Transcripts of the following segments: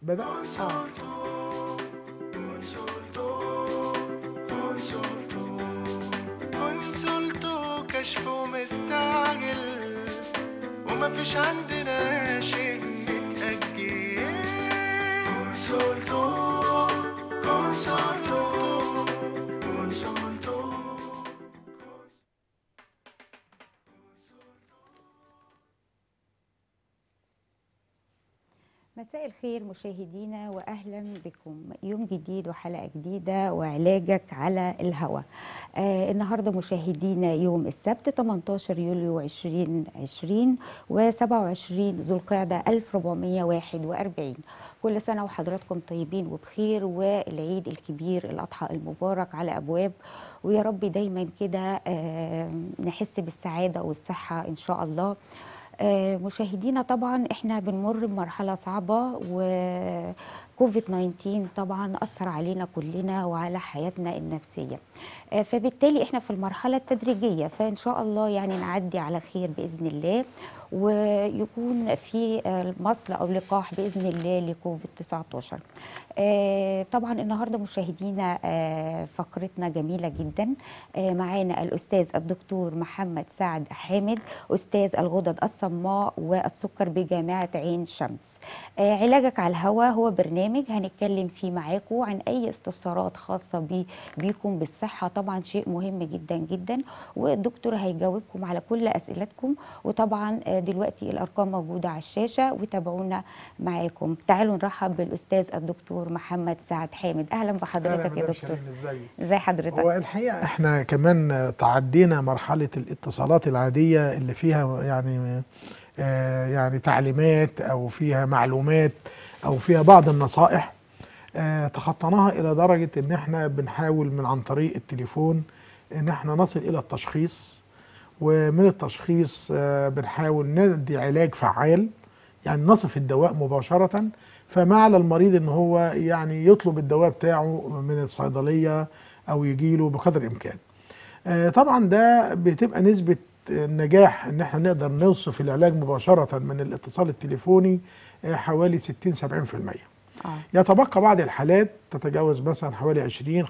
بدأ اه كونسولتو كشفه مستعجل ومفيش عندنا شيء متأجل كونسولتو كونسولتو كونسولتو مساء الخير مشاهدينا واهلا بكم يوم جديد وحلقه جديده وعلاجك على الهواء آه النهارده مشاهدينا يوم السبت 18 يوليو 2020 و27 ذو القعده 1441 كل سنه وحضراتكم طيبين وبخير والعيد الكبير الاضحى المبارك على ابواب ويا رب دايما كده آه نحس بالسعاده والصحه ان شاء الله آه، مشاهدينا طبعا احنا بنمر بمرحله صعبه وكوفيد 19 طبعا اثر علينا كلنا وعلى حياتنا النفسيه آه، فبالتالي احنا في المرحله التدريجيه فان شاء الله يعني نعدي على خير باذن الله ويكون في آه، مصل او لقاح باذن الله لكوفيد 19 آه، طبعا النهارده مشاهدينا آه، فقرتنا جميله جدا آه، معانا الاستاذ الدكتور محمد سعد حامد استاذ الغدد الصماء والسكر بجامعه عين شمس آه، علاجك على الهواء هو برنامج هنتكلم فيه معاكم عن اي استفسارات خاصه بي بيكم بالصحه طبعا شيء مهم جدا جدا والدكتور هيجاوبكم على كل اسئلتكم وطبعا آه، دلوقتي الارقام موجوده على الشاشه وتابعونا معاكم تعالوا نرحب بالاستاذ الدكتور محمد سعد حامد اهلا بحضرتك يا مدام دكتور شيرين، ازيك ازي حضرتك هو الحقيقه احنا كمان تعدينا مرحله الاتصالات العاديه اللي فيها يعني آه يعني تعليمات او فيها معلومات او فيها بعض النصائح آه تخطيناها الى درجه ان احنا بنحاول من عن طريق التليفون ان احنا نصل الى التشخيص ومن التشخيص آه بنحاول ندي علاج فعال يعني نصف الدواء مباشره فما على المريض ان هو يعني يطلب الدواء بتاعه من الصيدليه او يجيله بقدر الامكان. آه، طبعا ده بتبقى نسبه النجاح ان احنا نقدر نوصف العلاج مباشره من الاتصال التليفوني آه، حوالي 60 70%. اه يتبقى بعض الحالات تتجاوز مثلا حوالي 20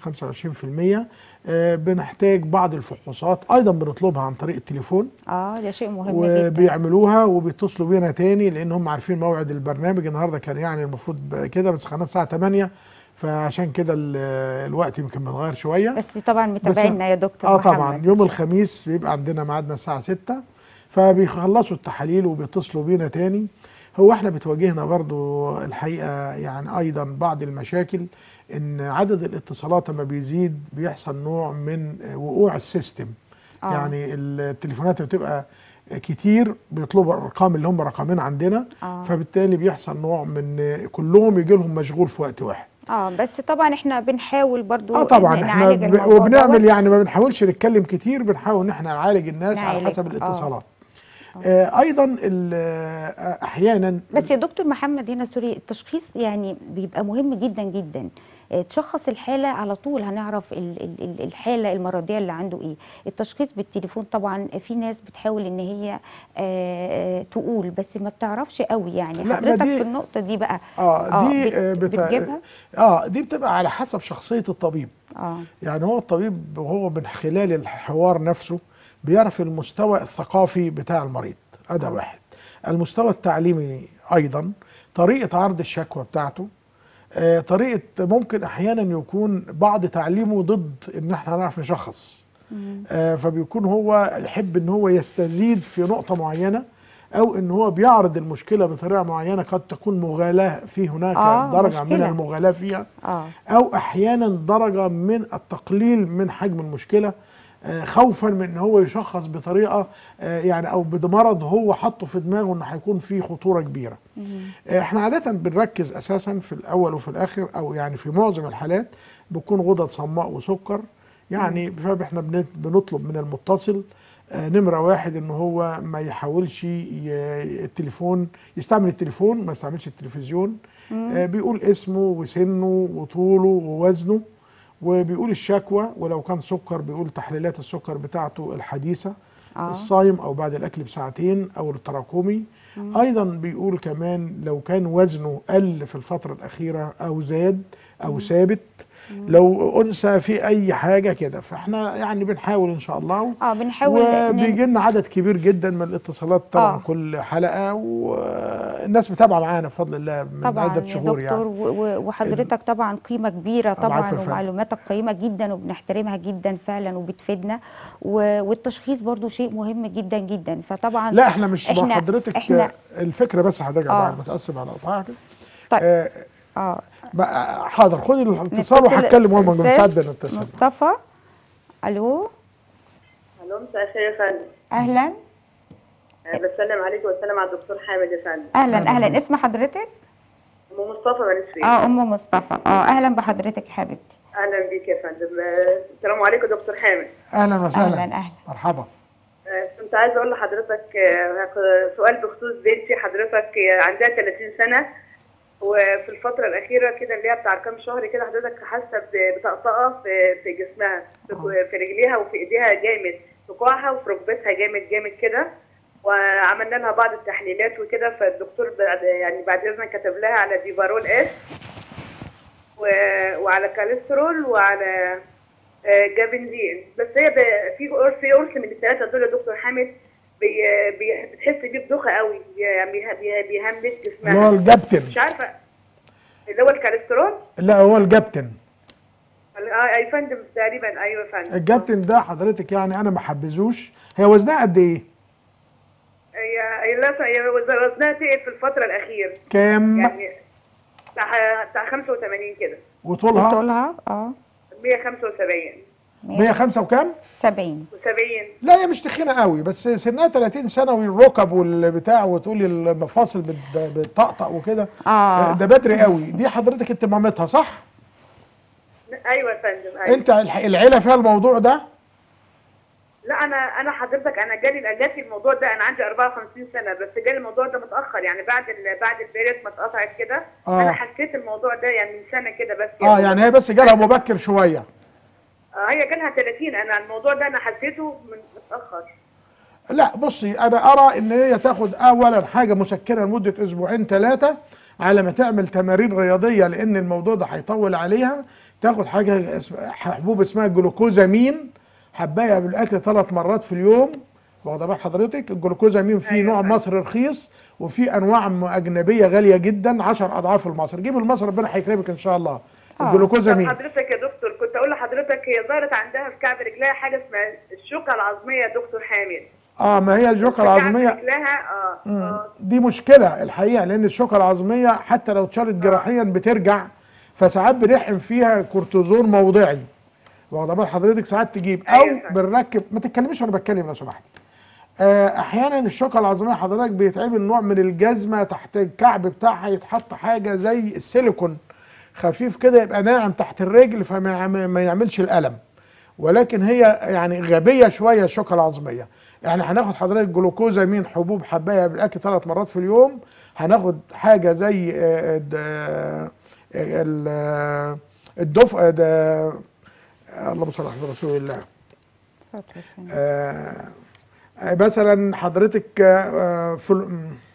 25% آه، بنحتاج بعض الفحوصات ايضا بنطلبها عن طريق التليفون اه ده شيء مهم جدا وبيعملوها وبيتصلوا بينا تاني لان هم عارفين موعد البرنامج النهارده كان يعني المفروض ب- كده بس خلينا الساعه 8 فعشان كده ال- الوقت يمكن متغير شويه بس طبعا متابعينا يا دكتور اه محمد طبعا يوم الخميس بيبقى عندنا ميعادنا الساعه 6 فبيخلصوا التحاليل وبيتصلوا بينا تاني هو احنا بتواجهنا برضو الحقيقه يعني ايضا بعض المشاكل ان عدد الاتصالات لما بيزيد بيحصل نوع من وقوع السيستم آه. يعني التليفونات بتبقى كتير بيطلبوا الارقام اللي هم رقمين عندنا آه. فبالتالي بيحصل نوع من كلهم يجي لهم مشغول في وقت واحد اه بس طبعا احنا بنحاول برضو اه طبعا إن احنا نعالج ب... الموضوع وبنعمل دوت. يعني ما بنحاولش نتكلم كتير بنحاول ان احنا نعالج الناس على نعالج، حسب آه. الاتصالات آه ايضا ال- آه، احيانا بس يا دكتور محمد هنا سوري التشخيص يعني بيبقى مهم جدا جدا آه، تشخص الحالة على طول هنعرف ال- ال- ال- الحالة المرضية اللي عنده ايه التشخيص بالتليفون طبعا في ناس بتحاول ان هي آه، تقول بس ما بتعرفش قوي يعني لا، ما حضرتك دي- في النقطة دي بقى اه دي بت- آه بتا... بتجيبها اه دي بتبقى على حسب شخصيه الطبيب اه يعني هو الطبيب وهو من خلال الحوار نفسه بيعرف المستوى الثقافي بتاع المريض هذا آه. واحد المستوى التعليمي ايضا طريقه عرض الشكوى بتاعته آه، طريقه ممكن احيانا يكون بعض تعليمه ضد ان احنا نعرف نشخص آه، فبيكون هو يحب ان هو يستزيد في نقطه معينه او ان هو بيعرض المشكله بطريقه معينه قد تكون مغالاه في هناك آه، درجه من مشكلة. المغالاه فيها اه او احيانا درجه من التقليل من حجم المشكله آه، خوفا من ان هو يشخص بطريقه آه، يعني او بمرض هو حاطه في دماغه انه هيكون فيه خطوره كبيره. آه، احنا عاده بنركز اساسا في الاول وفي الاخر او يعني في معظم الحالات بتكون غدد صماء وسكر يعني فاحنا بن- بنطلب من المتصل آه، نمره واحد ان هو ما يحاولش ي- التليفون يستعمل التليفون ما يستعملش التلفزيون آه، بيقول اسمه وسنه وطوله ووزنه وبيقول الشكوى ولو كان سكر بيقول تحليلات السكر بتاعته الحديثه آه. الصايم او بعد الاكل بساعتين او التراكمي ايضا بيقول كمان لو كان وزنه قل في الفتره الاخيره او زاد او ثابت لو انثى في اي حاجه كده فاحنا يعني بنحاول ان شاء الله اه بنحاول ن- وبيجي لنا عدد كبير جدا من الاتصالات طبعا آه. آه. كل حلقه والناس متابعه معانا بفضل الله من طبعا عده يا شهور دكتور يعني و- و- وحضرتك طبعا قيمه كبيره العفو طبعا يا فندم. ومعلوماتك قيمه جدا وبنحترمها جدا فعلا وبتفيدنا و- والتشخيص برضو شيء مهم جدا جدا فطبعا لا احنا مش إحنا- مع حضرتك إحنا- الفكره بس حضرتك آه. آه. متاسف على قطعك طيب آه اه بقى حاضر خدي الاتصال نتصل- وهتكلم هم أستاذ ساعات بنتصل مصطفى الو الو مساء الخير يا فندم اهلا أه، بسلم عليك وسلم على الدكتور حامد يا فندم اهلا اهلا اسم حضرتك ام مصطفى بني سويف اه ام مصطفى اه اهلا بحضرتك يا حبيبتي اهلا بيك يا فندم أه، السلام عليكم دكتور حامد اهلا وسهلا أهلاً، أهلاً. مرحبا أه، كنت عايزه اقول لحضرتك أه، سؤال بخصوص بنتي حضرتك أه، عندها 30 سنه وفي الفتره الاخيره كده اللي هي بتاع كام شهر كده حضرتك حاسه ب- بطقطقه في في جسمها في في رجليها وفي ايديها جامد في كوعها وفي ركبتها جامد جامد كده وعملنا لها بعض التحليلات وكده فالدكتور بعد يعني بعد اذنك كتب لها على ديفارول اس و- وعلى كاليسترول وعلى آه، جابنزين بس هي ب- في قرص في قرص من الثلاثه دول يا دكتور حامد بي بي بتحس بيه بدوخه قوي بي- بي- بي- بيهمس اللي هو جسمها الجابتن مش عارفه اللي هو الكاليسترول لا هو الجابتن اه اي فندم تقريبا ايوه يا فندم الجابتن ده حضرتك يعني انا ما حبذوش هي وزنها قد ايه هي هي للأسف هي وزنها تقل في الفتره الاخيره كام يعني بتاع بتاع 85 كده وطولها طولها اه 175 105 وكام 70 و70 لا هي مش تخينه قوي بس سنها 30 سنه والركب والبتاع وتقولي المفاصل بت- بتطقطق وكده آه. ده بدري قوي دي حضرتك انت مامتها صح ايوه يا فندم ايوه انت الح- العيله فيها الموضوع ده لا انا انا حضرتك انا جالي جالي الموضوع ده انا عندي 54 سنه بس جالي الموضوع ده متاخر يعني بعد ال- بعد البيريد ما اتقطعت كده آه. انا حسيت الموضوع ده يعني من سنه كده بس اه يعني هي بس جالها مبكر شويه آه هي جالها 30 انا الموضوع ده انا حسيته من متاخر لا بصي انا ارى ان هي تاخد اولا حاجه مسكنه لمده اسبوعين ثلاثه على ما تعمل تمارين رياضيه لان الموضوع ده هيطول عليها تاخد حاجه اسم- حبوب اسمها جلوكوزامين حبايه بالاكل ثلاث مرات في اليوم واخده بال حضرتك الجلوكوزامين فيه أيوة نوع أيوة. مصري رخيص وفي انواع م- اجنبيه غاليه جدا 10 اضعاف المصري جيب المصري ربنا هيكرمك ان شاء الله آه. طب الجلوكوزامين حضرتك يا دكتور كنت اقول لحضرتك هي ظهرت عندها في كعب رجلها حاجه اسمها الشوكه العظميه يا دكتور حامد اه ما هي الجوكه في كعب العظميه رجلها اه اه دي مشكلة الحقيقة لأن الشوكة العظمية حتى لو اتشالت جراحيا بترجع فساعات بنحقن فيها كورتيزون موضعي واخده بال حضرتك ساعات تجيب أو أيوة فعلا. بنركب ما تتكلميش وأنا بتكلم لو سمحتي آه، أحيانا الشوكة العظمية حضرتك بيتعمل نوع من الجزمة تحت الكعب بتاعها يتحط حاجة زي السيليكون خفيف كده يبقى ناعم تحت الرجل فما يعم- ما يعملش الألم ولكن هي يعني غبيه شويه الشوكه العظميه يعني هناخد حضرتك جلوكوزامين حبوب حبايه بالاكل ثلاث مرات في اليوم هناخد حاجه زي آه، د- آه، ال- آه، الدف آه، ده اللهم صل على رسول الله اتفضل يا فندم. آه، آه، مثلا حضرتك آه، فل...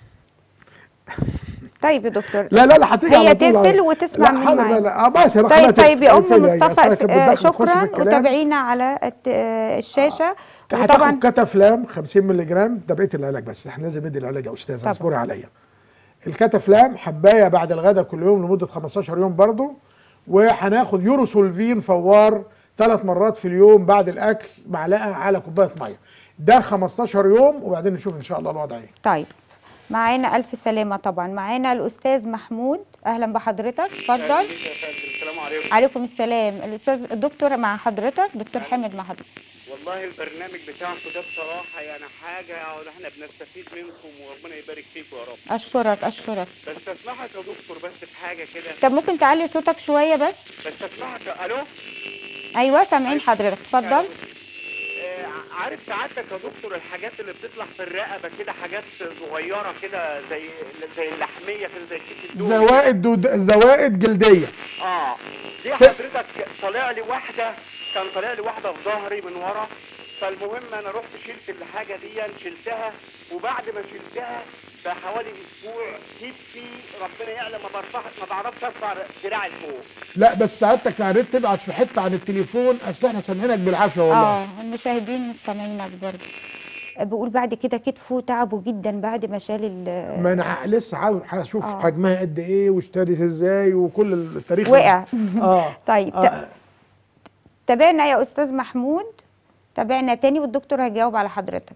طيب يا دكتور لا لا لا هتيجي هي على طول تقفل على- وتسمع لا من حاضر، معانا. لا لا اه بس يا طيب خلاص طيب يا ام هتقفل يعني، مصطفى أصل كانت آه، بتدخل تخش في شكرا الكلام. وتابعينا على الت- آه، الشاشه هتاخد وطبعا كتافلام 50 مللي جرام ده بقيه العلاج بس احنا لازم ندي العلاج يا استاذ طبعا. اصبري عليا الكتافلام حبايه بعد الغداء كل يوم لمده 15 يوم برضو وهناخد يوروسولفين فوار ثلاث مرات في اليوم بعد الاكل معلقه على كوبايه ميه ده 15 يوم وبعدين نشوف ان شاء الله الوضع ايه طيب معانا الف سلامه طبعا معانا الاستاذ محمود اهلا بحضرتك اتفضل السلام عليكم عليكم السلام الاستاذ الدكتور مع حضرتك دكتور حامد مع حضرتك والله البرنامج بتاعكم ده بصراحة يعني حاجة يعني احنا بنستفيد منكم وربنا يبارك فيكم يا رب اشكرك اشكرك بس اسمحك يا دكتور بس في حاجة كده طب ممكن تعلي صوتك شويه بس بس اسمحك الو ايوه سامعين حضرتك اتفضل آه، عارف سعادتك يا دكتور الحاجات اللي بتطلع في الرقبة كده حاجات صغيرة كده زي زي اللحمية كده زي كيس الدوب زوائد دود... زوائد جلديه اه دي س- حضرتك طالع لي واحده كان طالع لي واحده في ظهري من ورا فالمهم انا رحت شلت الحاجه دي شلتها وبعد ما شلتها بحوالي اسبوع كتفي ربنا يعلم ما برفع ما بعرفش ارفع دراعي لفوق لا بس سعادتك يا ريت تبعت في حته عن التليفون اصل احنا سامعينك بالعافيه والله اه المشاهدين مش سامعينك برضه بقول بعد كده كتفه تعبه جدا بعد ما شال ال- ما انا ع- لسه عاوز هشوف آه. حجمها قد ايه واشترت ازاي وكل التاريخ وقع اه طيب آه. تابعنا يا استاذ محمود تابعنا تاني والدكتور هيجاوب على حضرتك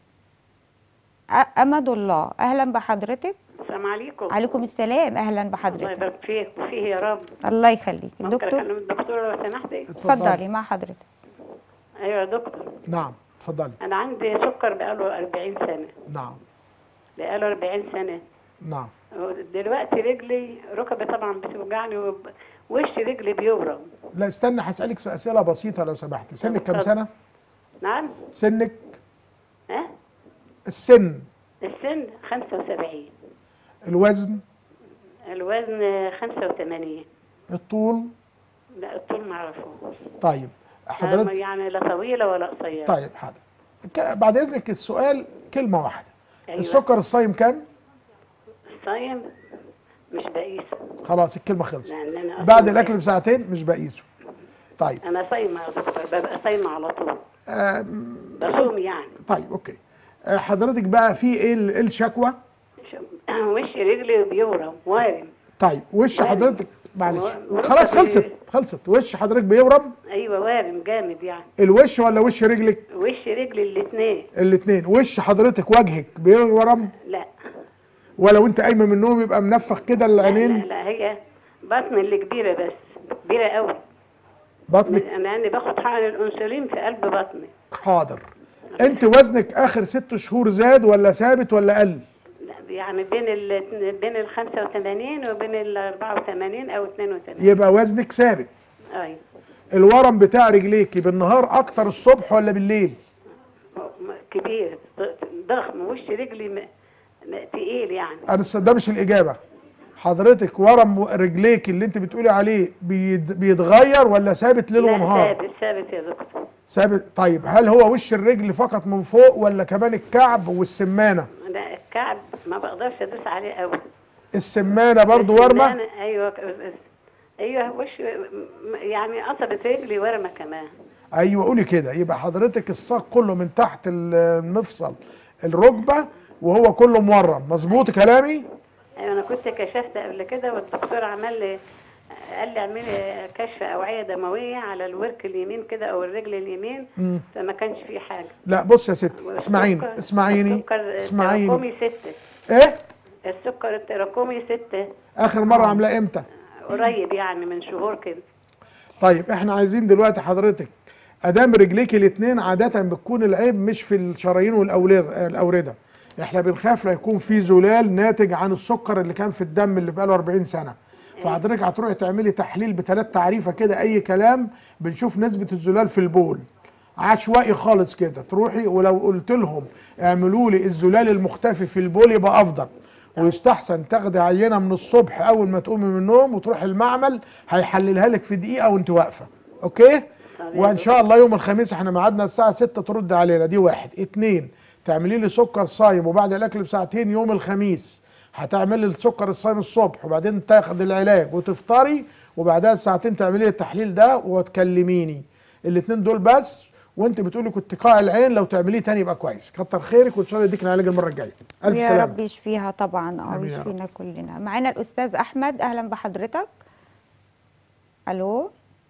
أ- امد الله اهلا بحضرتك السلام عليكم عليكم السلام اهلا الله بحضرتك يبارك فيك وفيه يا رب الله يخليك ممكن الدكتور اكلم الدكتوره لو سمحتي اتفضلي مع حضرتك ايوه يا دكتور نعم اتفضلي انا عندي سكر بقاله 40 سنه نعم بقاله 40 سنه نعم دلوقتي رجلي ركبي طبعا بتوجعني وب- وش رجلي بيورم لا استنى هسألك اسئله بسيطه لو سمحت سنك كام اتفضل. سنه نعم سنك ها السن السن 75 الوزن الوزن 85 الطول لا الطول ما اعرفوش طيب حضرتك يعني لا طويله ولا قصيره طيب حاضر ك- بعد اذنك السؤال كلمه واحده أيوة. السكر الصايم كام صايم مش بقيسه خلاص الكلمه خلصت لان انا بعد أصلاً الاكل بساعتين مش بقيسه طيب انا صايمه يا دكتور ببقى صايمه على طول آم، بصوم يعني طيب اوكي آه، حضرتك بقى في ايه ال- إيه الشكوى ش- وش رجلي بيورم وارم طيب وش وارم. حضرتك معلش و- خلاص وركبي- خلصت خلصت وش حضرتك بيورم ايوه وارم جامد يعني الوش ولا وش رجلك وش رجلي الاثنين الاثنين وش حضرتك وجهك بيورم لا ولا وانت قايمه من النوم يبقى منفخ كده لا, لا العينين لا هي بطن اللي كبيره بس كبيره قوي بطنك انا يعني باخد حقن الانسولين في قلب بطني حاضر انت وزنك اخر ست شهور زاد ولا ثابت ولا قل لا، يعني بين ال بين ال 85 وبين ال 84 او 82 يبقى وزنك ثابت ايوه الورم بتاع رجليكي بالنهار اكتر الصبح ولا بالليل كبير ضخم وش رجلي م- م- تقيل يعني انا س- ده مش الاجابه حضرتك ورم رجليك اللي انت بتقولي عليه بيد- بيتغير ولا ثابت ليل لا ونهار ثابت ثابت يا دكتور ثابت طيب هل هو وش الرجل فقط من فوق ولا كمان الكعب والسمانه لا الكعب ما بقدرش ادوس عليه قوي السمانه برضو ورمه أنا- ايوه ايوه وش يعني قصبة رجلي ورمه كمان ايوه قولي كده يبقى حضرتك الساق كله من تحت المفصل الركبه وهو كله مورم مظبوط كلامي ايوه انا كنت كشفت قبل كده والدكتور عمل لي قال لي اعملي كشف اوعيه دمويه على الورك اليمين كده او الرجل اليمين فما كانش فيه حاجه لا بص يا ستي اسمعيني والسكر- اسمعيني السكر اسمعيني التراكمي ستة ايه السكر التراكمي ستة اخر مره عاملاه امتى قريب يعني من شهور كده طيب احنا عايزين دلوقتي حضرتك ادام رجليك الاثنين عاده بتكون العيب مش في الشرايين والاورده الاورده احنا بنخاف لا يكون في زلال ناتج عن السكر اللي كان في الدم اللي بقاله 40 سنه فحضرتك هتروحي تعملي تحليل بثلاث تعريفه كده اي كلام بنشوف نسبه الزلال في البول عشوائي خالص كده تروحي ولو قلت لهم اعملوا لي الزلال المختفي في البول يبقى افضل ويستحسن تاخدي عينه من الصبح اول ما تقومي من النوم وتروحي المعمل هيحللها لك في دقيقه وانت واقفه اوكي وان شاء الله يوم الخميس احنا ميعادنا الساعه 6 ترد علينا دي واحد اتنين تعملي لي سكر صايم وبعد الاكل بساعتين يوم الخميس هتعملي السكر الصايم الصبح وبعدين تاخد العلاج وتفطري وبعدها بساعتين تعملي لي التحليل ده وتكلميني الاتنين دول بس وانت بتقولي كنت قاع العين لو تعمليه تاني يبقى كويس كتر خيرك وان شاء الله يديك العلاج المره الجايه الف يا سلامه رب يشفيها طبعا اه آمين يا رب. يشفينا كلنا معانا الاستاذ احمد اهلا بحضرتك الو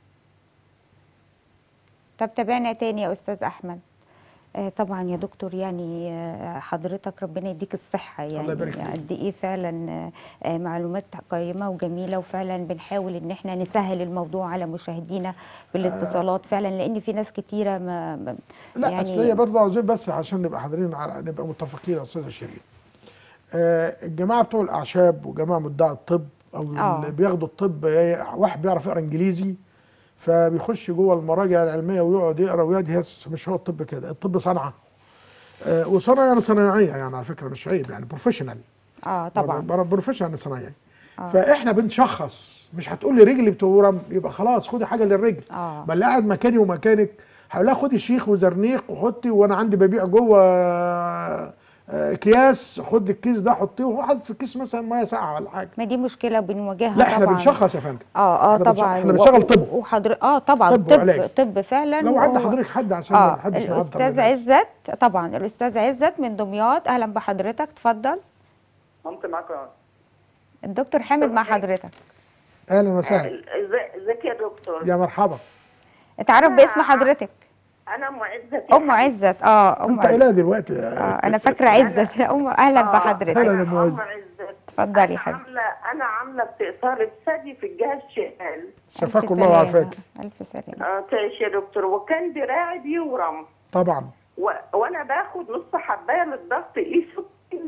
طب تابعنا تاني يا استاذ احمد آه طبعا يا دكتور يعني آه حضرتك ربنا يديك الصحه الله يعني يبارك فيك. قد ايه فعلا آه آه معلومات قيمه وجميله وفعلا بنحاول ان احنا نسهل الموضوع على مشاهدينا بالاتصالات فعلا لان في ناس كتيره ما ما- لا يعني اصل هي برضه عاوزين بس عشان نبقى حاضرين على- نبقى متفقين يا استاذه شيرين آه الجماعه بتوع الاعشاب وجماعه مدعي الطب او آه. اللي بياخدوا الطب آه، واحد بيعرف يقرا انجليزي فبيخش جوه المراجع العلميه ويقعد يقرا ويدهس مش هو الطب كده الطب صنعه آه وصنعه يعني صنايعيه يعني على فكره مش عيب يعني بروفيشنال اه طبعا بروفيشنال صنايعي فاحنا بنشخص مش هتقول لي رجلي بتورم يبقى خلاص خدي حاجه للرجل آه. بل قاعد مكاني ومكانك هقول لها خدي شيخ وزرنيق وحطي وانا عندي ببيع جوه آه، اكياس خد الكيس ده حطيه وهو حاطط في الكيس مثلا ميه ساقعه ولا حاجه ما دي مشكله بنواجهها لا احنا طبعا بنشخص يا فندم اه اه إحنا بنشغل- طبعا إحنا بنشغل و- طب. وحضر اه طبعا طب طب وعلاج. طب فعلا لو عدى وهو- حضرتك حد عشان ما اه حدش يعطل الاستاذ الناس. عزت طبعا الاستاذ عزت من دمياط اهلا بحضرتك اتفضل ممكن معاكم الدكتور حامد مع حضرتك اهلا وسهلا ازي- ازيك يا دكتور يا مرحبا اتعرف باسم حضرتك انا معزه ام عزت اه ام انت عزت الى دلوقتي اه انا فاكره عزت ام اهلا بحضرتك أهلا يا انا معز. ام عزت اتفضلي انا يا حبيبي عامله انا عامله استئصال الثدي في الجهه الشمال شفاك ألف الله سلامة. وعافاك الف سلامه اه تعيش يا دكتور وكان دراعي بيورم طبعا و... وانا باخد نص حبايه للضغط قيسه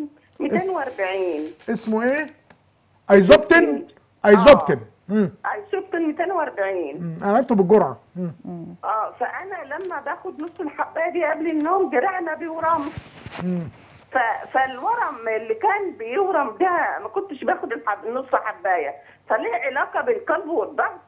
240 اسمه ايه ايزوبتين ايزوبتين امم ايسوبتين 240 انا عرفته بالجرعه مم. اه فانا لما باخد نص الحبايه دي قبل النوم دراعنا بيورم ف... فالورم اللي كان بيورم ده ما كنتش باخد الحب... نص حبايه فليه علاقه بالقلب والضغط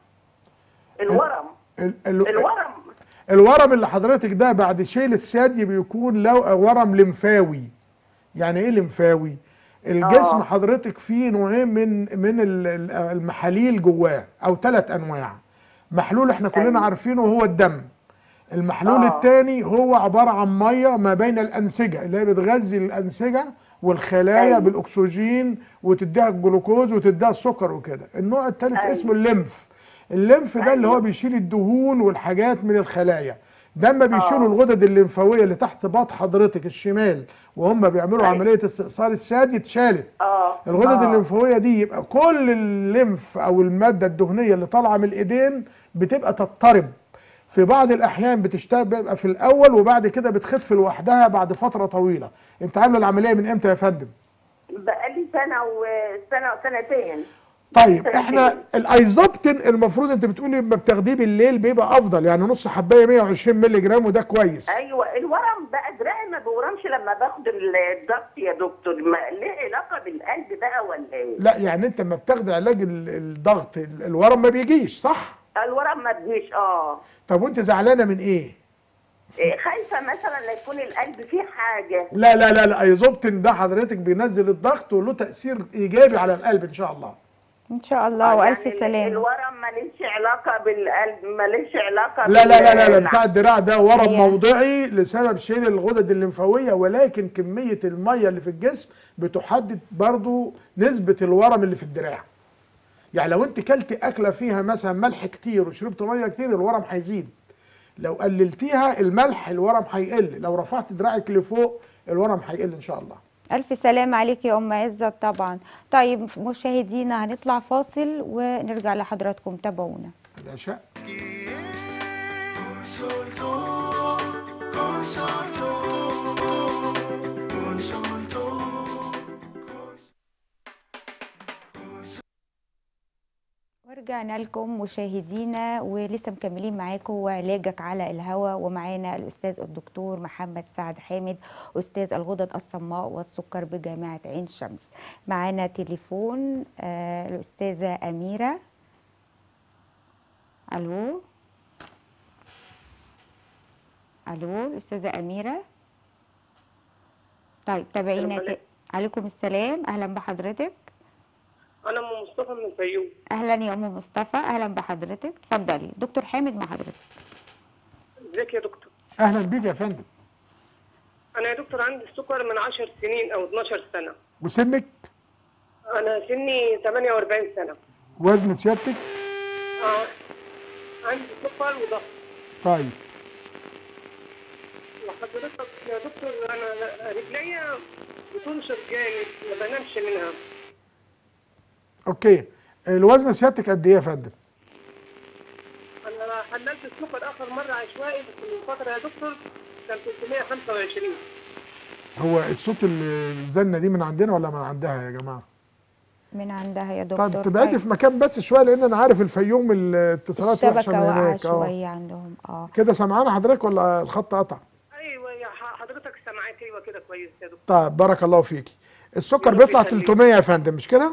الورم ال- ال- الورم الورم اللي حضرتك ده بعد شيل الثدي بيكون لو ورم لمفاوي يعني ايه لمفاوي الجسم آه. حضرتك فيه نوعين من من ال- ال- المحاليل جواه او ثلاث انواع محلول احنا كلنا أيوة. عارفينه هو الدم المحلول آه. الثاني هو عباره عن ميه ما بين الانسجه اللي هي بتغذي الانسجه والخلايا أيوة. بالاكسجين وتديها الجلوكوز وتديها السكر وكده النوع الثالث أيوة. اسمه الليمف الليمف ده اللي هو أيوة. بيشيل الدهون والحاجات من الخلايا ده اما بيشيلوا الغدد الليمفاويه اللي تحت باط حضرتك الشمال وهم بيعملوا أيوة. عمليه استئصال الثدي اتشالت اه الغدد آه. الليمفاويه دي يبقى كل الليمف او الماده الدهنيه اللي طالعه من الايدين بتبقى تضطرب في بعض الاحيان بتشتغل بيبقى في الاول وبعد كده بتخف لوحدها بعد فتره طويله انت عامله العمليه من امتى يا فندم بقالي سنه وسنه وسنتين طيب سنتين. احنا الايزوبتين المفروض انت بتقولي لما بتاخديه بالليل بيبقى افضل يعني نص حبايه 120 مللي جرام وده كويس ايوه الورم بقى دراعي ما بيورمش لما باخد الضغط يا دكتور ما ليه علاقه بالقلب بقى ولا ايه؟ لا يعني انت لما بتاخد علاج ال- الضغط ال- الورم ما بيجيش صح الورم ما تجيش اه طب وانت زعلانه من ايه إيه، خايفه مثلا لا يكون القلب فيه حاجه لا لا لا لا ايزوبتين ده حضرتك بينزل الضغط وله تاثير ايجابي على القلب ان شاء الله ان شاء الله آه، والف يعني سلامه الورم ماليش علاقه بالقلب ماليش علاقه لا لا لا لا, لا بال- بتاع الدراع ده ورم هي- موضعي لسبب شيل الغدد الليمفاويه ولكن كميه الميه اللي في الجسم بتحدد برضو نسبه الورم اللي في الدراع يعني لو انت كلت اكله فيها مثلا ملح كتير وشربت ميه كتير الورم هيزيد لو قللتيها الملح الورم هيقل لو رفعت دراعك لفوق الورم هيقل ان شاء الله الف سلامه عليك يا ام عزت طبعا طيب مشاهدينا هنطلع فاصل ونرجع لحضراتكم تابعونا العشاء Consulto, consulto, consulto. ورجعنا لكم مشاهدينا ولسه مكملين معاكم وعلاجك على الهوى ومعانا الاستاذ الدكتور محمد سعد حامد استاذ الغدد الصماء والسكر بجامعه عين شمس معانا تليفون آه الاستاذه اميره الو الو الاستاذه اميره طيب تابعينا السلام ت... عليكم السلام اهلا بحضرتك انا ام مصطفى من الفيوم اهلا يا ام مصطفى اهلا بحضرتك اتفضلي دكتور حامد مع حضرتك ازيك يا دكتور اهلا بيك يا فندم انا يا دكتور عندي السكر من 10 سنين او 12 سنه وسنك انا سني 48 سنه وزن سيادتك اه عندي سكر وضغط طيب وحضرتك يا دكتور انا رجليا بتنشر جامد ما بنامش منها اوكي الوزن سيادتك قد ايه يا فندم انا حللت السكر اخر مره عشوائي بس من فتره يا دكتور كان 325 هو الصوت ال- الزنه دي من عندنا ولا من عندها يا جماعه من عندها يا دكتور طب تبعدي في مكان بس شويه لان انا عارف الفيوم الاتصالات وحشه الشبكه من واقعه هناك اه شويه عندهم اه كده سمعانا حضرتك ولا الخط قطع ايوه يا ح- حضرتك سامعاك ايوه كده كويس يا دكتور طيب بارك الله فيكي السكر يا رب بيطلع يخليك. 300 يا فندم مش كده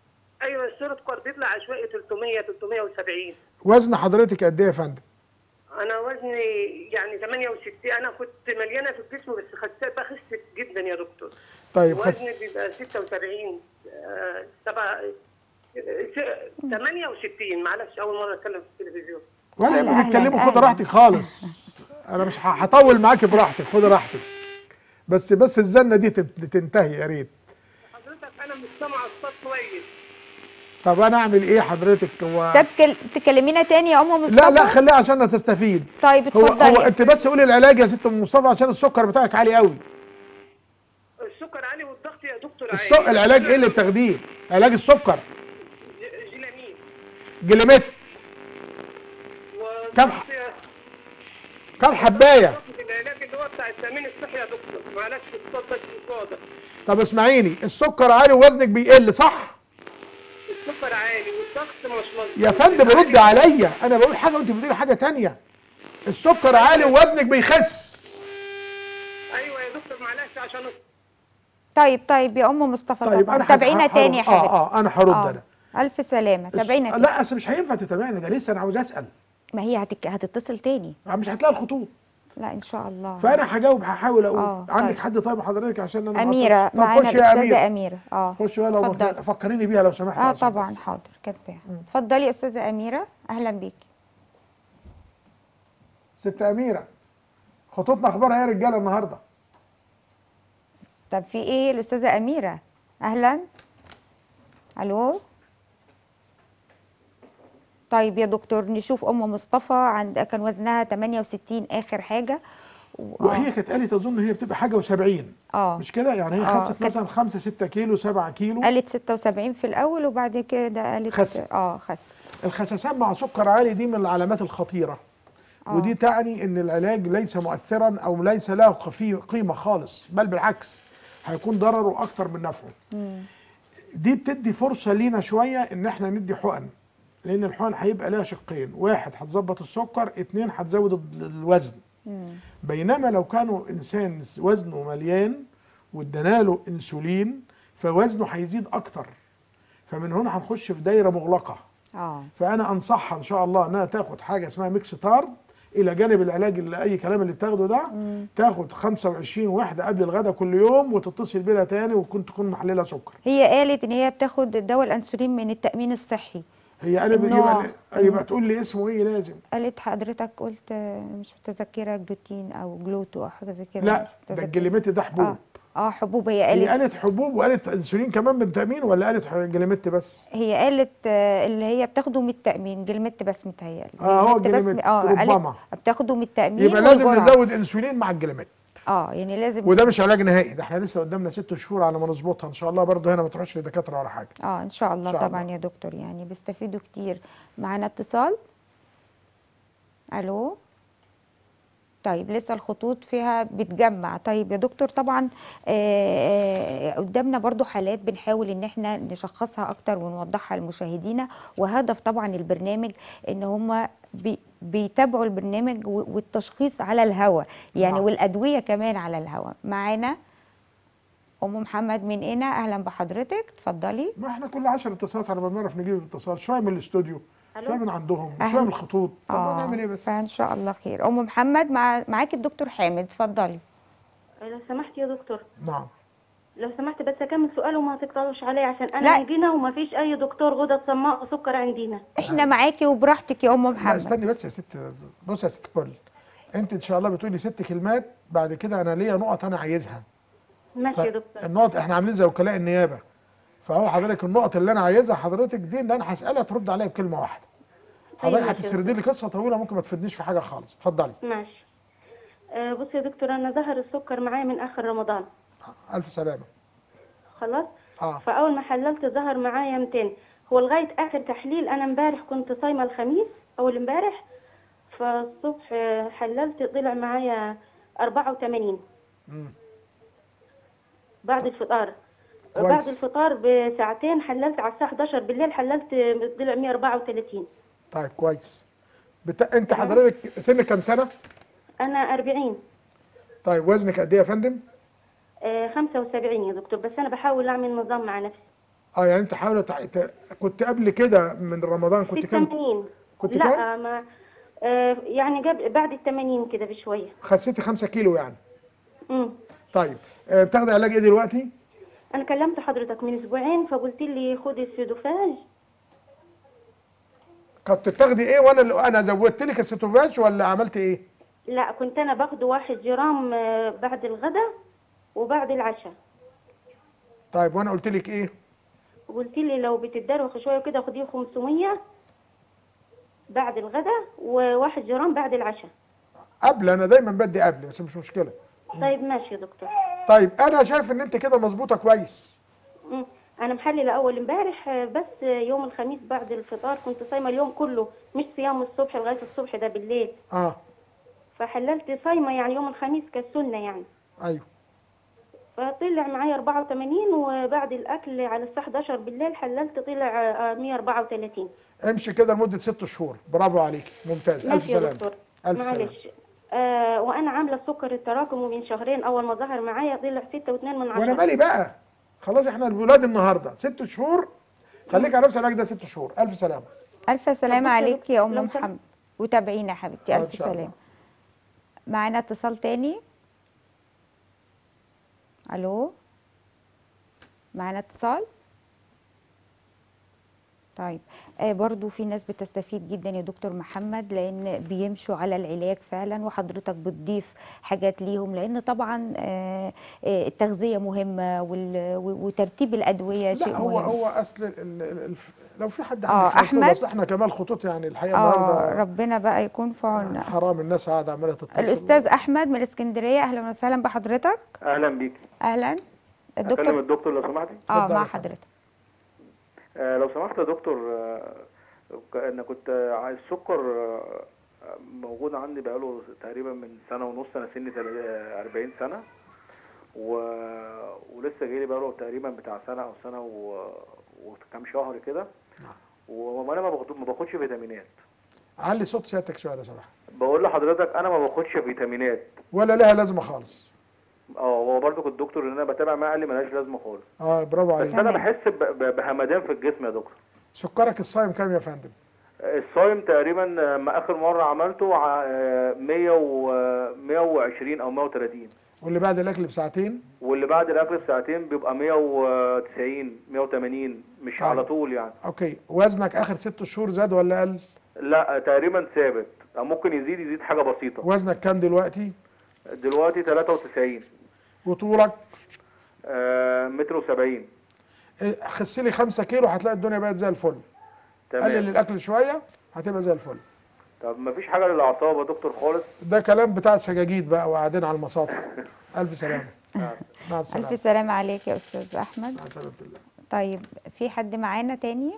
ايوه السكر بيطلع عشوائي 300 370 وزن حضرتك قد ايه يا فندم انا وزني يعني 68 انا كنت مليانه في الجسم بس خسيت خست جدا يا دكتور طيب خس وزني بيبقى 76 آه، سبعة آه، س- 68 معلش اول مره اتكلم في التلفزيون ولا أهلا، يهمك تتكلموا أهلا، خد راحتك خالص انا مش ه- هطول معاك براحتك خد راحتك بس بس الزنه دي تب- تنتهي يا ريت حضرتك انا مش سامعه الصوت كويس طب انا اعمل ايه حضرتك هو طب كل- تكلمينا تاني يا ام مصطفى لا لا خليها عشان تستفيد طيب هو هو اتفضلي انت بس قولي العلاج يا ست ام مصطفى عشان السكر بتاعك عالي قوي السكر عالي والضغط يا دكتور الس... عالي العلاج ايه اللي بتاخديه علاج السكر ج- جيلامين جليمت كم والضغط يا- كم حبايه باخد العلاج اللي هو بتاع التامين الصحي يا دكتور معلش الصوت بس مش واضح طب اسمعيني السكر عالي ووزنك بيقل صح السكر عالي والضغط مش مظبوط يا فندم رد عليا انا بقول حاجه وانت بتقولي حاجه تانية السكر عالي ووزنك بيخس ايوه يا دكتور معلش عشان طيب طيب يا ام مصطفى طيب طبعا انا تابعينا هرد- تاني يا اه حبيبتي اه انا هرد آه. انا الف سلامه تابعينا تاني لا اصل مش هينفع تتابعني ده لسه انا عاوز اسال ما هي هتك... هتتصل تاني مش هتلاقي الخطوط لا ان شاء الله فانا هجاوب هحاول اقول آه، عندك طيب. حد طيب حضرتك عشان انا اميره طب معانا خش يا الاستاذه اميره اميره اه خش يا لو اتفضلي. فكريني بيها لو سمحت اه عشان طبعا بس. حاضر كاتباها اتفضلي يا استاذه اميره اهلا بيكي ست اميره خطوطنا اخبارها ايه يا رجاله النهارده طب في ايه الاستاذه اميره اهلا الو طيب يا دكتور نشوف ام مصطفى عند كان وزنها 68 اخر حاجه و- وهي كانت قالت اظن هي بتبقى حاجه و70 اه مش كده يعني هي آه، خست كانت- مثلا 5 6 كيلو 7 كيلو قالت 76 في الاول وبعد كده قالت خست. اه خس الخسسان مع سكر عالي دي من العلامات الخطيره آه. ودي تعني ان العلاج ليس مؤثرا او ليس له قفي- قيمه خالص بل بالعكس هيكون ضرره اكتر من نفعه دي بتدي فرصه لينا شويه ان احنا ندي حقن لان الحقن هيبقى لها شقين واحد هتظبط السكر اتنين هتزود ال- الوزن بينما لو كانوا انسان وزنه مليان وادينا له انسولين فوزنه هيزيد اكتر فمن هنا هنخش في دايره مغلقه اه فانا انصحها ان شاء الله انها تاخد حاجه اسمها ميكس تارد الى جانب العلاج اللي اي كلام اللي بتاخده ده تاخد 25 وحده قبل الغداء كل يوم وتتصل بينا تاني وكنت تكون محلله سكر هي قالت ان هي بتاخد دواء الانسولين من التامين الصحي هي انا النوع. يبقى يبقى تقول لي اسمه ايه لازم قالت حضرتك قلت آه، مش متذكره جلوتين او جلوتو او حاجه زي كده لا مش ده متذكرة. الجليمت ده حبوب اه اه حبوب هي هي قالت قالت حبوب وقالت انسولين كمان من تامين ولا قالت ح- جليمت بس هي قالت آه، اللي هي بتاخده من التامين جلمت بس متهيألي آه، هو جلمت بس جلمت، اه ربما. قالت بتاخده من التامين يبقى لازم والجرعة. نزود انسولين مع الجليمت اه يعني لازم وده مش علاج نهائي ده احنا لسه قدامنا ست شهور على ما نظبطها ان شاء الله برضه هنا ما تروحش لدكاتره ولا حاجه اه ان شاء الله إن شاء طبعا الله. يا دكتور يعني بيستفيدوا كتير معانا اتصال الو طيب لسه الخطوط فيها بتجمع طيب يا دكتور طبعا آه، آه، قدامنا برضو حالات بنحاول ان احنا نشخصها اكتر ونوضحها لمشاهدينا وهدف طبعا البرنامج ان هم بي بيتابعوا البرنامج و- والتشخيص على الهوا يعني نعم. والادويه كمان على الهوا معانا ام محمد من هنا اهلا بحضرتك اتفضلي ما احنا كل 10 اتصالات على ما بنعرف نجيب الاتصال شويه من الاستوديو شويه من عندهم أهلا. شويه من الخطوط طب اه نعمل ايه بس فان شاء الله خير ام محمد مع معاكي الدكتور حامد اتفضلي لو سمحت يا دكتور نعم لو سمحت بس اكمل سؤال وما تقطعوش عليه عشان انا لا. عندنا وما فيش اي دكتور غدد صماء وسكر عندنا احنا معاكي وبراحتك يا ام لا محمد استني بس يا ست بص يا ست كل انت ان شاء الله بتقولي ست كلمات بعد كده انا ليا نقط انا عايزها ماشي يا دكتور النقط احنا عاملين زي وكلاء النيابه فهو حضرتك النقط اللي انا عايزها حضرتك دي اللي انا هسالها ترد عليا بكلمه واحده حضرتك ماشي يا هتسردي لي قصه طويله ممكن ما تفيدنيش في حاجه خالص اتفضلي ماشي آه بص يا دكتور انا ظهر السكر معايا من اخر رمضان الف سلامه خلاص اه فاول ما حللت ظهر معايا 200 هو لغايه اخر تحليل انا امبارح كنت صايمه الخميس اول امبارح فالصبح آه، حللت طلع معايا 84 مم. بعد الفطار كويس. بعد الفطار بساعتين حللت على الساعه 11 بالليل حللت آه، طلع 134 طيب كويس بت... انت حضرتك سنك كام سنه انا 40 طيب وزنك قد ايه يا فندم آه، 75 يا دكتور بس انا بحاول اعمل نظام مع نفسي اه يعني انت حاول تع... ت... كنت قبل كده من رمضان كنت كام 86 كنت لا كام؟ آه، ما آه يعني جاب بعد ال 80 كده بشويه خسيتي 5 كيلو يعني امم طيب آه، بتاخدي علاج ايه دلوقتي انا كلمت حضرتك من اسبوعين فقلت لي خدي السيدوفاج كنت بتاخدي ايه وانا اللي انا زودت لك السيتوفاش ولا عملت ايه لا كنت انا باخده واحد جرام آه، بعد الغداء وبعد العشاء طيب وانا قلت لك ايه قلت لي لو بتتدروخ شويه كده خديه 500 بعد الغداء وواحد جرام بعد العشاء قبل انا دايما بدي قبل بس مش مشكله طيب ماشي يا دكتور طيب انا شايف ان انت كده مظبوطه كويس مم. انا محلله اول امبارح آه، بس آه، يوم الخميس بعد الفطار كنت صايمه اليوم كله مش صيام الصبح لغايه الصبح ده بالليل اه فحللت صايمه يعني يوم الخميس كالسنه يعني ايوه فطلع معايا 84 وبعد الاكل على الساعه 11 بالليل حللت طلع آه، 134 امشي كده لمده ست شهور برافو عليك ممتاز الف ماشي يا سلامه دكتور الف سلامه معلش آه وانا عامله السكر التراكمي من شهرين اول ما ظهر معايا طلع 6.2 من وانا 10 مالي بقى خلاص احنا الولاد النهارده ست شهور خليك على نفس العلاج ده ست شهور الف سلامه الف سلامه بصي يا عليك دكتور، يا ام لو محمد وتابعينا يا حبيبتي آه، إن الف شاء الله. سلامه معانا اتصال تاني الو معانا اتصال طيب آه برضو في ناس بتستفيد جدا يا دكتور محمد لان بيمشوا على العلاج فعلا وحضرتك بتضيف حاجات ليهم لان طبعا آه آه التغذيه مهمه وال- و- وترتيب الادويه شيء لا هو مهم هو اصل ال- ال- الف... لو في حد آه، عنده خطوط، أحمد؟ بس احنا كمان خطوط يعني الحقيقه اه النهارده ربنا بقى يكون في عوننا حرام الناس قاعده عماله تتصل الاستاذ احمد من الاسكندريه اهلا وسهلا بحضرتك اهلا بيك اهلا اكلم الدكتور الدكتور لو سمحتي اه اتفضل مع يا فندم. حضرتك آه لو سمحت يا دكتور آه ك- انا كنت عايز السكر آه موجود عندي بقاله تقريبا من سنه ونص انا سني تل- آه، 40 سنه و... ولسه جاي لي بقاله تقريبا بتاع سنه او سنه و... وكام شهر كده وانا ما باخد ما باخدش فيتامينات علي صوت سيادتك شويه لو سمحت بقول لحضرتك انا ما باخدش فيتامينات ولا لها لازمه خالص اه هو برضو الدكتور اللي انا بتابع معاه قال لي ملهاش لازمه خالص اه برافو بس عليك انا تمام. بحس ب... ب... بهمدان في الجسم يا دكتور سكرك الصايم كام يا فندم الصايم تقريبا ما اخر مره عملته ع- 100 و 120 او 130 واللي بعد الاكل بساعتين واللي بعد الاكل بساعتين بيبقى 190 180 مش طيب. على طول يعني اوكي وزنك اخر ست شهور زاد ولا قل لا تقريبا ثابت أو ممكن يزيد يزيد حاجه بسيطه وزنك كام دلوقتي دلوقتي 93 وطولك آه، متر و70 إيه، خس لي 5 كيلو هتلاقي الدنيا بقت زي الفل قلل تمام الاكل شويه هتبقى زي الفل طب ما فيش حاجه للاعصاب يا دكتور خالص ده كلام بتاع السجاجيد بقى وقاعدين على المساطح الف سلامه مع السلامه الف سلامه عليك يا استاذ احمد مع سلامه الله طيب في حد معانا تاني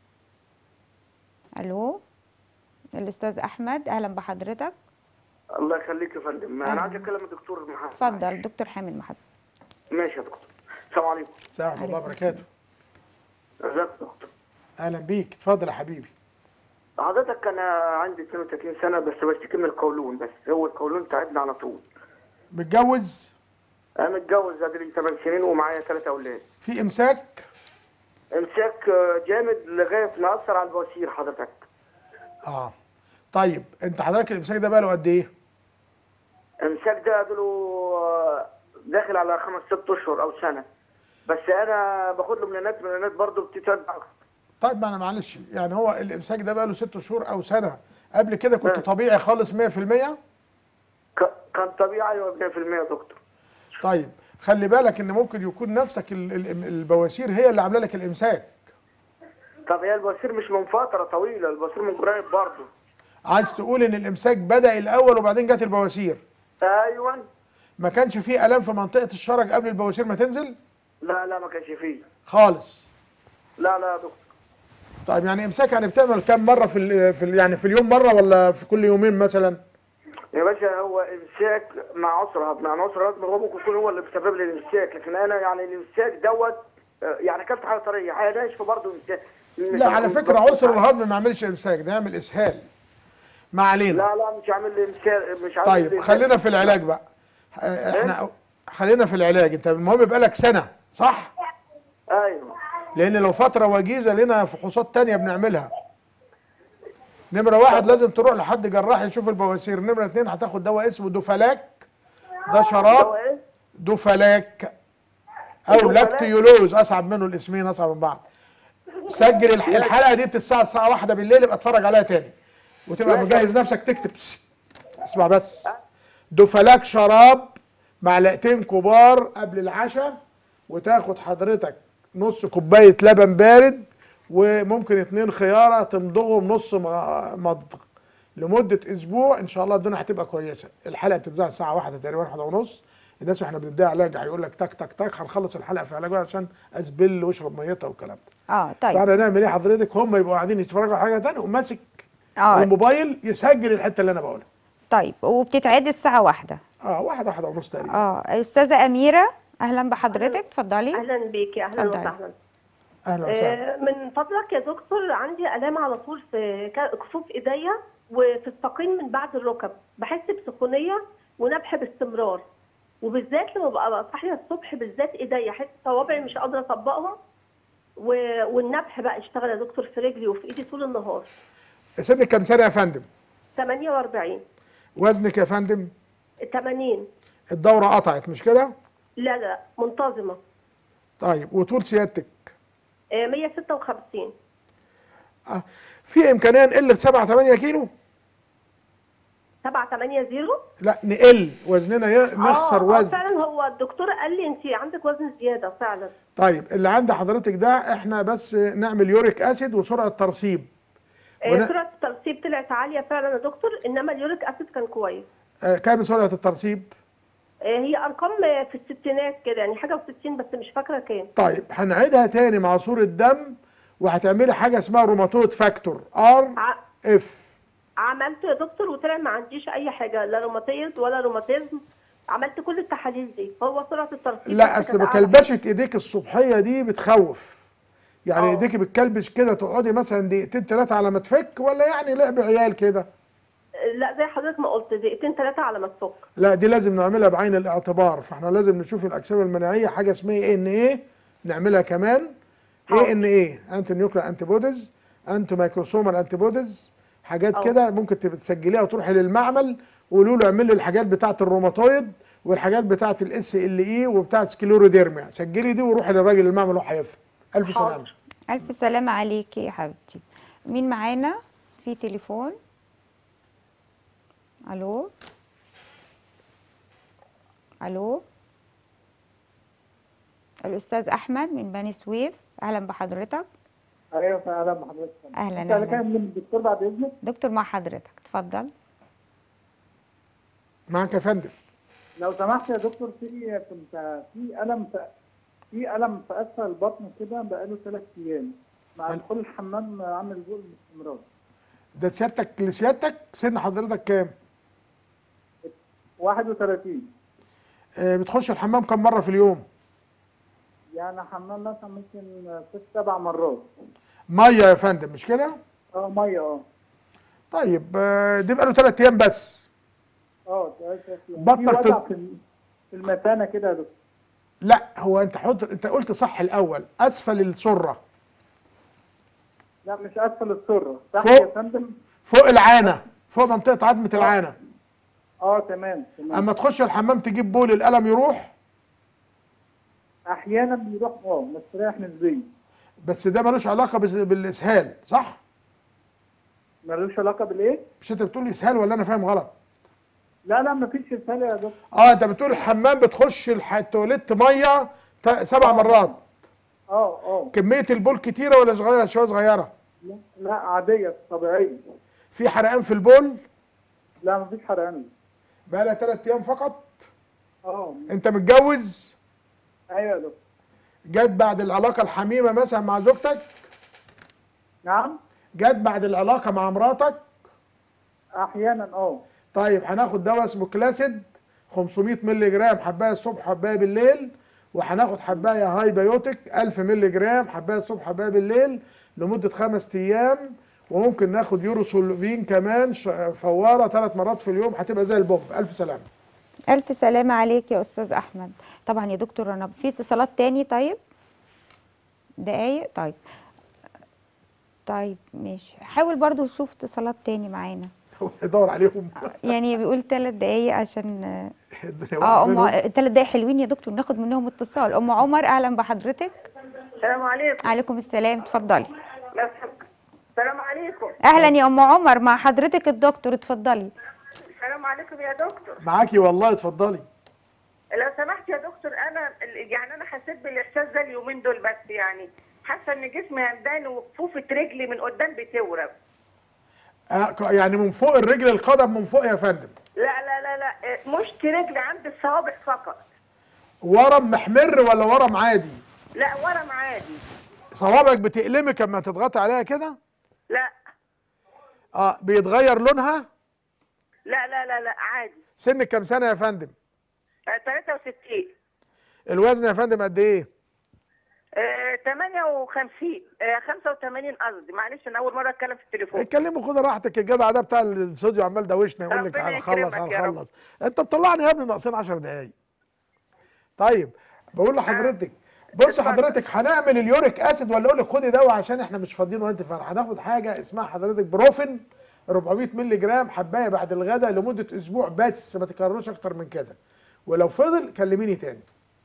الو الاستاذ احمد اهلا بحضرتك الله يخليك يا فندم أهلا. انا عايز اتكلم الدكتور محمد اتفضل دكتور حامد محمد ماشي يا دكتور السلام عليكم السلام ورحمه الله وبركاته ازيك يا دكتور اهلا بيك اتفضل يا حبيبي حضرتك انا عندي 32 سنه بس بشتكي من القولون بس هو القولون تعبني على طول متجوز انا متجوز ادري 8 سنين ومعايا ثلاث اولاد في امساك امساك آه، جامد لغايه ما اثر على البواسير حضرتك اه طيب انت حضرتك الامساك ده بقاله قد ايه امساك ده له آه، داخل على خمس ست اشهر او سنه بس انا باخد له منانات منانات برضه بتتبع طيب ما انا معلش يعني هو الامساك ده بقاله ست شهور او سنه قبل كده كنت نعم. طبيعي خالص 100% ك- كان طبيعي 100% يا دكتور طيب خلي بالك ان ممكن يكون نفسك ال- ال- البواسير هي اللي عامله لك الامساك طب هي البواسير مش من فتره طويله البواسير من قريب برضه عايز تقول ان الامساك بدا الاول وبعدين جت البواسير ايوه ما كانش فيه الام في منطقه الشرج قبل البواسير ما تنزل لا لا ما كانش فيه خالص لا لا يا دكتور طيب يعني امساك يعني بتعمل كام مره في ال في ال يعني في اليوم مره ولا في كل يومين مثلا يا باشا هو امساك مع عسر هضم مع عسر هضم هو ممكن يكون هو اللي بيسبب لي الامساك لكن انا يعني الامساك دوت آه، يعني اكلت حاجه طريه حاجه ناشفه برضه امساك لا على فكره عسر الهضم ما يعملش امساك ده يعمل اسهال ما علينا لا لا مش عامل لي امساك مش عامل طيب لي خلينا في العلاج بقى آه، احنا خلينا في العلاج انت المهم يبقى لك سنه صح ايوه لان لو فتره وجيزه لنا فحوصات تانية بنعملها نمره واحد لازم تروح لحد جراح يشوف البواسير نمره اتنين هتاخد دواء اسمه دوفالاك ده شراب هو إيه؟ دوفالاك او دوفالاك؟ لاكتيولوز اصعب منه الاسمين اصعب من بعض سجل الح- الحلقه دي الساعه الساعه واحدة بالليل ابقى اتفرج عليها تاني وتبقى مجهز نفسك تكتب بس. اسمع بس دوفالاك شراب معلقتين كبار قبل العشاء وتاخد حضرتك نص كوبايه لبن بارد وممكن اتنين خياره تمضغهم نص م- مضغ لمده اسبوع ان شاء الله الدنيا هتبقى كويسه الحلقه بتتذاع الساعه واحدة تقريبا واحدة ونص الناس واحنا بنديها علاج هيقول لك تك تك تك هنخلص الحلقه في علاج عشان اسبل واشرب ميتها والكلام ده اه طيب فاحنا نعمل ايه حضرتك هم يبقوا قاعدين يتفرجوا على حاجه ثانيه وماسك اه الموبايل يسجل الحته اللي انا بقولها طيب وبتتعاد الساعه واحدة اه واحده واحده ونص تقريبا اه استاذه اميره اهلا بحضرتك اتفضلي اهلا بيكي اهلا اتفضلي. وسهلا اهلا وسهلا آه، من فضلك يا دكتور عندي الام على طول في ك- كفوف ايديا وفي الساقين من بعد الركب بحس بسخونيه ونبح باستمرار وبالذات لما ببقى صاحيه الصبح بالذات ايديا احس صوابعي مش قادره اطبقهم و- والنبح بقى اشتغل يا دكتور في رجلي وفي ايدي طول النهار سنك كام سنه يا فندم 48 وزنك يا فندم 80 الدوره قطعت مش كده لا لا منتظمه طيب وطول سيادتك آه، 156 آه. في امكانيه نقل 7 8 كيلو 7 8 0 لا نقل وزننا ي- نخسر آه، آه، وزن فعلا هو الدكتور قال لي انت عندك وزن زياده فعلا طيب اللي عند حضرتك ده احنا بس نعمل يوريك اسيد وسرعه ترسيب آه، ون- سرعه الترسيب طلعت عاليه فعلا يا دكتور انما اليوريك اسيد كان كويس آه كام سرعه الترسيب آه، هي ارقام آه، في الستينات كده يعني حاجه و60 بس مش فاكره كام طيب هنعيدها تاني مع صوره دم وهتعملي حاجه اسمها روماتويد فاكتور ار ع- اف عملته يا دكتور وطلع ما عنديش اي حاجه لا روماتيز ولا روماتيزم عملت كل التحاليل دي هو سرعه الترسيب لا بس اصل كانت أعلى. بكلبشه ايديك الصبحيه دي بتخوف يعني آه. ايديك بتكلبش كده تقعدي مثلا دقيقتين ثلاثه على ما تفك ولا يعني لعب عيال كده آه، لا زي حضرتك ما قلت دقيقتين ثلاثه على ما تفك لا دي لازم نعملها بعين الاعتبار فاحنا لازم نشوف الاجسام المناعيه حاجه اسمها ايه ان ايه نعملها كمان ايه ان ايه انتي نيوكلير انتي بوديز انتي مايكروسومال انتي بوديز حاجات أه. كده ممكن تبقى تسجليها وتروحي للمعمل وقولوا له اعمل لي الحاجات بتاعه الروماتويد والحاجات بتاعه الاس ال اي وبتاعه سكليروديرميا سجلي دي وروحي للراجل المعمل وهو هيفهم الف حاضر. سلامه الف سلامه عليكي يا حبيبتي مين معانا في تليفون الو الو الاستاذ احمد من بني سويف اهلا بحضرتك ايوه اهلا بحضرتك اهلا انا اهلا كان من الدكتور بعد اذنك دكتور مع حضرتك اتفضل معاك يا فندم لو سمحت يا دكتور في كنت في الم في في الم في اسفل البطن كده بقاله ثلاث ايام مع هل- دخول الحمام عامل بول باستمرار ده سيادتك لسيادتك سن حضرتك كام 31 آه بتخش الحمام كم مره في اليوم يعني حمام مثلا ممكن ست سبع مرات ميه يا فندم مش كده اه ميه اه طيب آه دي بقى له ثلاث ايام بس اه ثلاث ايام بطنك في وجع تز- في الم- في المثانه كده يا دكتور لا هو انت حط انت قلت صح الاول اسفل السره لا مش اسفل السره تحت فوق. يا فندم فوق العانه فوق منطقه عظمه العانه اه تمام تمام اما تخش الحمام تجيب بول الالم يروح احيانا بيروح اه مستريح نسبيا بس ده ملوش علاقه بس- بالاسهال صح ملوش علاقه بالايه؟ مش انت بتقول اسهال ولا انا فاهم غلط لا لا مفيش اسهال يا دكتور اه انت بتقول الحمام بتخش الح- التواليت ميه تا- سبع مرات اه اه كميه البول كتيره ولا صغيره شويه صغيره لا, لا عاديه طبيعيه في حرقان في البول لا مفيش حرقان بقى لها ثلاث ايام فقط اه انت متجوز ايوه يا دكتور جت بعد العلاقه الحميمه مثلا مع زوجتك نعم جت بعد العلاقه مع مراتك احيانا اه طيب هناخد دواء اسمه كلاسيد 500 مللي جرام حبايه الصبح حبايه بالليل وهناخد حبايه هاي بايوتيك 1000 مللي جرام حبايه الصبح حبايه بالليل لمده خمس ايام وممكن ناخد يوروسولفين كمان ش- فواره ثلاث مرات في اليوم هتبقى زي البومب الف سلامه الف سلامه عليك يا استاذ احمد طبعا يا دكتور انا في اتصالات تاني طيب دقايق طيب طيب ماشي حاول برضو تشوف اتصالات تاني معانا هو يدور عليهم يعني بيقول ثلاث دقايق عشان الدنيا اه واقعة منهم. ام ثلاث دقايق حلوين يا دكتور ناخد منهم اتصال ام عمر اهلا بحضرتك السلام عليكم عليكم السلام اتفضلي السلام عليكم اهلا يا ام عمر مع حضرتك الدكتور اتفضلي السلام عليكم يا دكتور معاكي والله اتفضلي لو سمحت يا دكتور انا يعني انا حسيت بالاحساس ده اليومين دول بس يعني حاسه ان جسمي همدان وكفوفه رجلي من قدام بتورم آه، ك- يعني من فوق الرجل القدم من فوق يا فندم لا لا لا لا مشط رجلي عند الصوابع فقط ورم محمر ولا ورم عادي لا ورم عادي صوابعك بتألمك اما تضغطي عليها كده لا اه بيتغير لونها لا لا لا لا عادي سنك كام سنه يا فندم آه، 63 الوزن يا فندم قد ايه آه، 58 آه، 85 قصدي معلش انا اول مره اتكلم في التليفون اتكلموا خد راحتك الجدع ده بتاع الاستوديو عمال دوشنا يقول لك ربنا هنخلص يكرمك يا رب. هنخلص انت بتطلعني يا ابني ناقصين 10 دقايق طيب بقول لحضرتك بص حضرتك هنعمل اليوريك اسيد ولا اقول لك خدي دواء عشان احنا مش فاضيين وانت فرح هناخد حاجه اسمها حضرتك بروفين 400 مللي جرام حبايه بعد الغداء لمده اسبوع بس ما تكرروش اكتر من كده ولو فضل كلميني تاني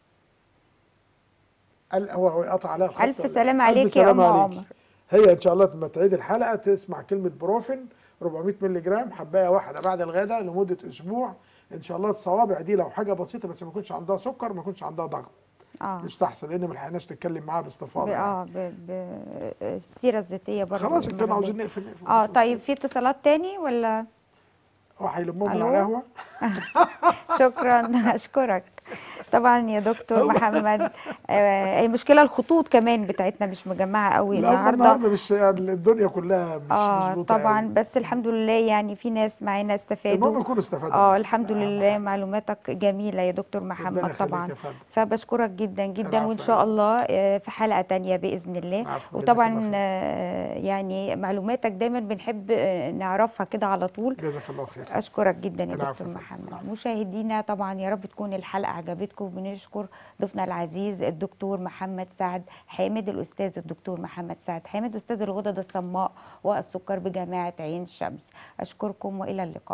قال هو هو قطع عليها الخط الف ولا- سلام ألف عليك يا سلام ام عليك. عمر هي ان شاء الله لما تعيد الحلقه تسمع كلمه بروفين 400 مللي جرام حبايه واحده بعد الغداء لمده اسبوع ان شاء الله الصوابع دي لو حاجه بسيطه بس ما يكونش عندها سكر ما يكونش عندها ضغط اه يستحسن لان ما لحقناش نتكلم معاها ب- باستفاضه يعني. اه ب- ب- السيره الذاتيه برضه خلاص ان كانوا عاوزين نقفل نقفل اه طيب في اتصالات تاني ولا هو هيلمهم من ألو؟ على القهوه شكرا اشكرك طبعا يا دكتور محمد آه المشكله الخطوط كمان بتاعتنا مش مجمعه قوي لا هم النهارده النهارده مش يعني الدنيا كلها مش اه مظبوطه طبعا أوي. بس الحمد لله يعني في ناس معانا استفادوا المهم يكونوا استفادوا اه بس. الحمد لله معلوماتك جميله يا دكتور محمد يخليك طبعا يا فندم. فبشكرك جدا جدا العفو وان يا شاء الله آه، في حلقه تانية باذن الله العفو، جزاك الله وطبعا خير. آه، يعني معلوماتك دايما بنحب آه، نعرفها كده على طول جزاك الله خير اشكرك جدا يا العفو دكتور يا فندم، محمد مشاهدينا طبعا يا رب تكون الحلقه عجبتكم وبنشكر ضيفنا العزيز الدكتور محمد سعد حامد الاستاذ الدكتور محمد سعد حامد استاذ الغدد الصماء والسكر بجامعه عين شمس اشكركم والى اللقاء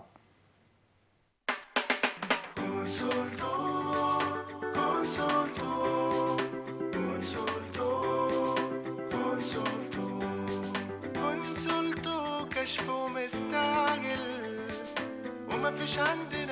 كونسولتو كشف ومستعجل ومفيش عندنا